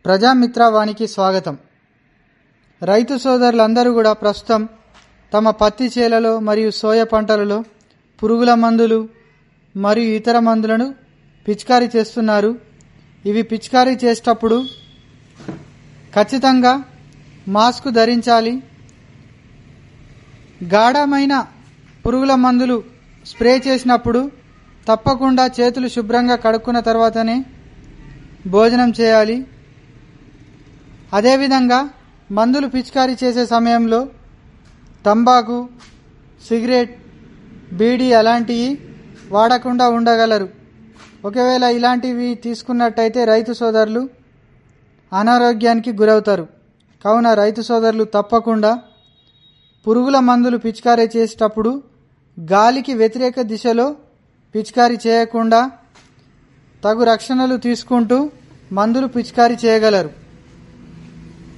ప్రజామిత్రవానికి స్వాగతం రైతు సోదరులందరూ కూడా ప్రస్తుతం తమ పత్తి చేలలో మరియు సోయ పంటలలో పురుగుల మందులు మరియు ఇతర మందులను పిచికారీ చేస్తున్నారు ఇవి పిచికారీ చేసేటప్పుడు ఖచ్చితంగా మాస్క్ ధరించాలి గాఢమైన పురుగుల మందులు స్ప్రే చేసినప్పుడు తప్పకుండా చేతులు శుభ్రంగా కడుక్కున్న తర్వాతనే భోజనం చేయాలి అదేవిధంగా మందులు పిచికారీ చేసే సమయంలో తంబాకు సిగరెట్ బీడీ అలాంటివి వాడకుండా ఉండగలరు ఒకవేళ ఇలాంటివి తీసుకున్నట్టయితే రైతు సోదరులు అనారోగ్యానికి గురవుతారు కావున రైతు సోదరులు తప్పకుండా పురుగుల మందులు పిచికారీ చేసేటప్పుడు గాలికి వ్యతిరేక దిశలో పిచికారీ చేయకుండా తగు రక్షణలు తీసుకుంటూ మందులు పిచికారీ చేయగలరు